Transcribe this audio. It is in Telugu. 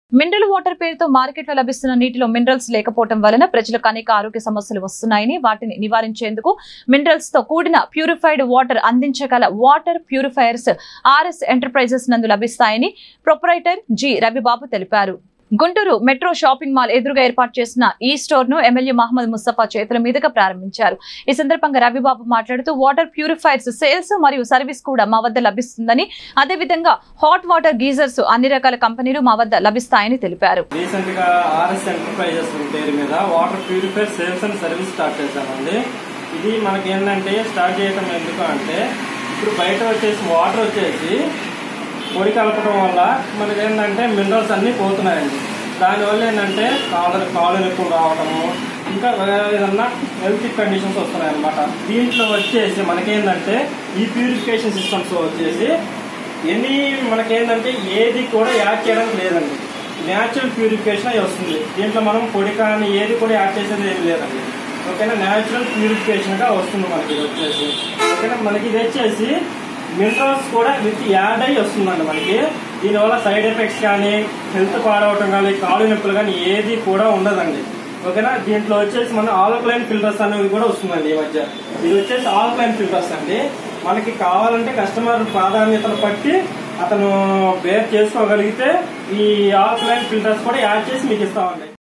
మినరల్ వాటర్ పేరుతో మార్కెట్లో లభిస్తున్న నీటిలో మినరల్స్ లేకపోవడం వలన ప్రజలకు అనేక ఆరోగ్య సమస్యలు వస్తున్నాయని వాటిని నివారించేందుకు మినరల్స్ తో కూడిన ప్యూరిఫైడ్ వాటర్ అందించగల వాటర్ ప్యూరిఫైయర్స్ ఆర్ఎస్ ఎంటర్ప్రైజెస్ నందు లభిస్తాయని ప్రొపరైటర్ జి రవిబాబు తెలిపారు గుంటూరు మెట్రో షాపింగ్ మాల్ ఎదురుగా ఏర్పాటు చేసిన ఈ స్టోర్ ను ఎమ్మెల్యే మహమ్మద్ ముస్తఫా చేతుల మీదుగా ప్రారంభించారు ఈ సందర్భంగా రవిబాబు మాట్లాడుతూ వాటర్ ప్యూరిఫైర్స్ సేల్స్ మరియు సర్వీస్ కూడా మా వద్ద లభిస్తుందని అదేవిధంగా హాట్ వాటర్ గీజర్స్ అన్ని రకాల కంపెనీలు మా వద్ద లభిస్తాయని తెలిపారు రీసెంట్ గా ఆర్ఎస్ ఎంటర్ప్రైజెస్ పేరు మీద water purifier sales and service start చేశామండి ఇది మనకి ఏంటంటే స్టార్ట్ చేయడం ఎందుకు అంటే ఇప్పుడు బయట వచ్చేసి వాటర్ వచ్చేసి పొడి కలపడం వల్ల మనకి ఏంటంటే మినరల్స్ అన్నీ పోతున్నాయండి దానివల్ల ఏంటంటే కాలు కాలు ఎక్కువ రావడము ఇంకా వేరే ఏదన్నా హెల్త్ కండిషన్స్ వస్తున్నాయి అనమాట దీంట్లో వచ్చేసి మనకేంటంటే ఈ ప్యూరిఫికేషన్ సిస్టమ్స్ వచ్చేసి ఎనీ మనకేంటంటే ఏది కూడా యాడ్ చేయడానికి లేదండి న్యాచురల్ ప్యూరిఫికేషన్ అయి వస్తుంది దీంట్లో మనం పొడి కానీ ఏది కూడా యాడ్ చేసేది ఏమి లేదండి ఓకేనా న్యాచురల్ ప్యూరిఫికేషన్ గా వస్తుంది మనకి ఇది వచ్చేసి ఓకేనా మనకి ఇది వచ్చేసి మినరల్స్ కూడా విత్ యాడ్ అయ్యి వస్తుందండి మనకి దీనివల్ల సైడ్ ఎఫెక్ట్స్ కానీ హెల్త్ పాడవటం కానీ కాలు నొప్పులు కానీ ఏది కూడా ఉండదండి ఓకేనా దీంట్లో వచ్చేసి మన ఆల్కలైన్ ఫిల్టర్స్ అనేవి కూడా వస్తుందండి ఈ మధ్య ఇది వచ్చేసి ఆల్కలైన్ ఫిల్టర్స్ అండి మనకి కావాలంటే కస్టమర్ ప్రాధాన్యతను బట్టి అతను బేర్ చేసుకోగలిగితే ఈ ఆల్కలైన్ ఫిల్టర్స్ కూడా యాడ్ చేసి మీకు ఇస్తామండి